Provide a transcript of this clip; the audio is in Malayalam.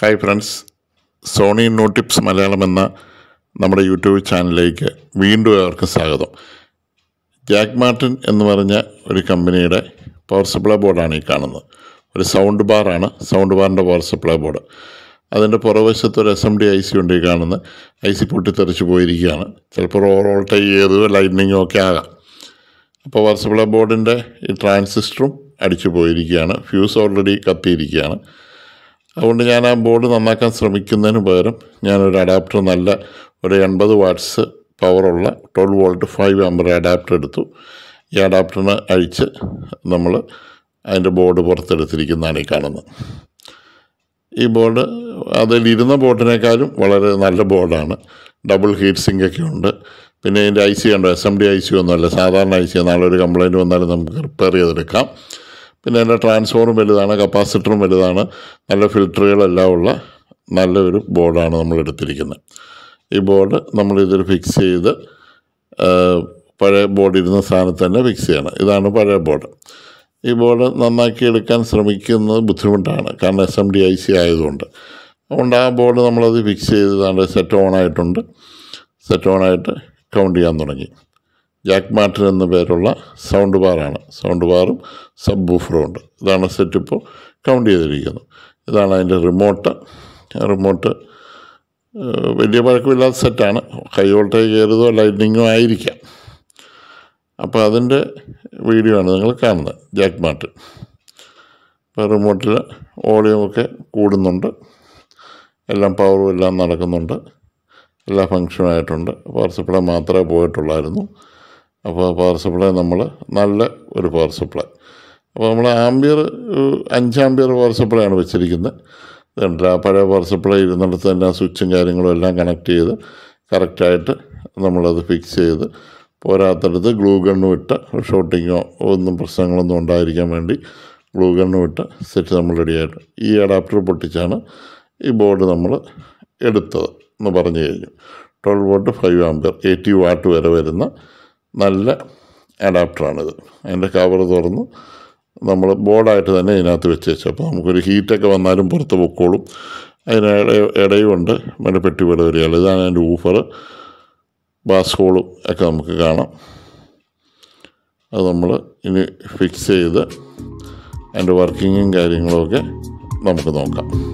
hi friends Sony no tips Malayalam എന്ന നമ്മുടെ യൂട്യൂബ് ചാനലിലേക്ക് വീണ്ടും ഏവർക്കും സ്വാഗതം ജാക്ക് മാർട്ടിൻ എന്ന് പറഞ്ഞ ഒരു കമ്പനിയുടെ പവർ സപ്ലൈ ബോർഡാണ് ഈ കാണുന്നത് ഒരു സൗണ്ട് ബാറാണ് സൗണ്ട് ബാറിൻ്റെ പവർ സപ്ലൈ ബോർഡ് അതിൻ്റെ പുറവശത്ത് ഒരു S M D I C ഉണ്ട് ഈ കാണുന്നത് ഐ സി പൊട്ടിത്തെറിച്ച് പോയിരിക്കുകയാണ് ചിലപ്പോൾ ഓവർ വോൾട്ടേജ് ചെയ്തോ ലൈറ്റ്നിങ്ങോ ഒക്കെ ആകാം അപ്പോൾ പവർ സപ്ലൈ ബോർഡിൻ്റെ ഈ ട്രാൻസിസ്റ്ററും അടിച്ചു പോയിരിക്കുകയാണ് ഫ്യൂസ് ഓൾറെഡി കത്തിയിരിക്കുകയാണ് അതുകൊണ്ട് ഞാൻ ആ ബോർഡ് നന്നാക്കാൻ ശ്രമിക്കുന്നതിന് പകരം ഞാനൊരു അഡാപ്റ്റർ നല്ല ഒരു എൺപത് വാട്ട്സ് പവറുള്ള twelve volt five ampere adapter എടുത്തു ഈ അഡാപ്റ്ററിന് അഴിച്ച് നമ്മൾ അതിൻ്റെ ബോർഡ് പുറത്തെടുത്തിരിക്കുന്നതാണ് ഈ കാണുന്നത് ഈ ബോർഡ് അതിലിരുന്ന ബോർഡിനേക്കാളും വളരെ നല്ല ബോർഡാണ് ഡബിൾ ഹീറ്റ് സിങ്ക് ഒക്കെ ഉണ്ട് പിന്നെ ഇതിൻ്റെ ഐ സി ഉണ്ടോ S M D I C ഒന്നുമല്ല സാധാരണ ഐ സി നാളെ ഒരു കംപ്ലയിൻറ്റ് വന്നാലും നമുക്ക് റിപ്പയർ ചെയ്തെടുക്കാം പിന്നെ അതിൻ്റെ ട്രാൻസ്ഫോറും വലുതാണ് കപ്പാസിറ്ററും വലുതാണ് നല്ല ഫിൽറ്ററുകളെല്ലാം ഉള്ള നല്ലൊരു ബോർഡാണ് നമ്മൾ എടുത്തിരിക്കുന്നത് ഈ ബോർഡ് നമ്മൾ ഇതിൽ ഫിക്സ് ചെയ്ത് ആ, പഴയ ബോർഡ് ഇരുന്ന സ്ഥാനത്ത് തന്നെ ഫിക്സ് ചെയ്യണം ഇതാണ് പഴയ ബോർഡ് ഈ ബോർഡ് നന്നാക്കി എടുക്കാൻ ശ്രമിക്കുന്നത് ബുദ്ധിമുട്ടാണ് കാരണം S M D I C ആയതുകൊണ്ട് അതുകൊണ്ട് ആ ബോർഡ് നമ്മളത് ഫിക്സ് ചെയ്തതാണ്ട് സെറ്റ് ഓൺ ആയിട്ടുണ്ട് സെറ്റ് ഓൺ ആയിട്ട് കൗണ്ട് ചെയ്യാൻ തുടങ്ങി ജാക്ക് മാർട്ടിൻ എന്ന പേരുള്ള സൗണ്ട് ബാറാണ് സൗണ്ട് ബാറും സബ് ബൂഫറും ഉണ്ട് ഇതാണ് സെറ്റ് ഇപ്പോൾ കൗണ്ട് ചെയ്തിരിക്കുന്നത് ഇതാണ് അതിൻ്റെ റിമോട്ട് റിമോട്ട് ഏഹ്, വലിയ പഴക്കമില്ലാത്ത സെറ്റാണ് ഹൈ വോൾട്ടേജ് കയറുതോ ലൈറ്റിങ്ങോ ആയിരിക്കാം അപ്പോൾ അതിൻ്റെ വീഡിയോ ആണ് നിങ്ങൾ കാണുന്നത് ജാക്ക് മാർട്ടിൻ ഇപ്പോൾ റിമോട്ടിൽ ഓഡിയോമൊക്കെ കൂടുന്നുണ്ട് എല്ലാം പവറും എല്ലാം നടക്കുന്നുണ്ട് എല്ലാ ഫങ്ഷനും ആയിട്ടുണ്ട് പവർ സപ്ലൈ മാത്രമേ പോയിട്ടുള്ളായിരുന്നു അപ്പോൾ പവർ സപ്ലൈ നമ്മൾ നല്ല ഒരു പവർ സപ്ലൈ അപ്പോൾ നമ്മൾ ആംബിയർ അഞ്ച് ആംബിയർ പവർ സപ്ലൈ ആണ് വെച്ചിരിക്കുന്നത് ഇതുണ്ട് ആ പഴയ പവർ സപ്ലൈ ഇരുന്നിടത്ത് തന്നെ ആ സ്വിച്ചും കാര്യങ്ങളും എല്ലാം കണക്ട് ചെയ്ത് കറക്റ്റായിട്ട് നമ്മളത് ഫിക്സ് ചെയ്ത് പോരാത്തടത്ത് ഗ്ലൂ ഗണ്ണ് വിട്ട് ഷോട്ടിങ്ങോ ഒന്നും പ്രശ്നങ്ങളൊന്നും ഉണ്ടായിരിക്കാൻ വേണ്ടി ഗ്ലൂ ഗണ്ണ് വിട്ട് സെറ്റ് നമ്മൾ റെഡിയായിട്ട് ഈ അഡാപ്റ്റർ പൊട്ടിച്ചാണ് ഈ ബോർഡ് നമ്മൾ എടുത്തത് എന്ന് പറഞ്ഞു കഴിഞ്ഞു twelve volt five ampere eighty watt വരെ വരുന്ന നല്ല അഡാപ്റ്ററാണിത് അതിൻ്റെ കവർ തുറന്ന് നമ്മൾ ബോർഡായിട്ട് തന്നെ ഇതിനകത്ത് വെച്ച് വെച്ചു അപ്പോൾ നമുക്കൊരു ഹീറ്റൊക്കെ വന്നാലും പുറത്ത് പൊക്കോളും അതിന് ഇട- ഇടയുമുണ്ട് മറ്റേ പെട്ടി പോലെ വരികയുള്ളൂ ഇതാണ് അതിൻ്റെ ഊഫർ ബാസ് ഹോളും ഒക്കെ നമുക്ക് കാണാം അത് നമ്മൾ ഇനി ഫിക്സ് ചെയ്ത് അതിൻ്റെ വർക്കിങ്ങും കാര്യങ്ങളുമൊക്കെ നമുക്ക് നോക്കാം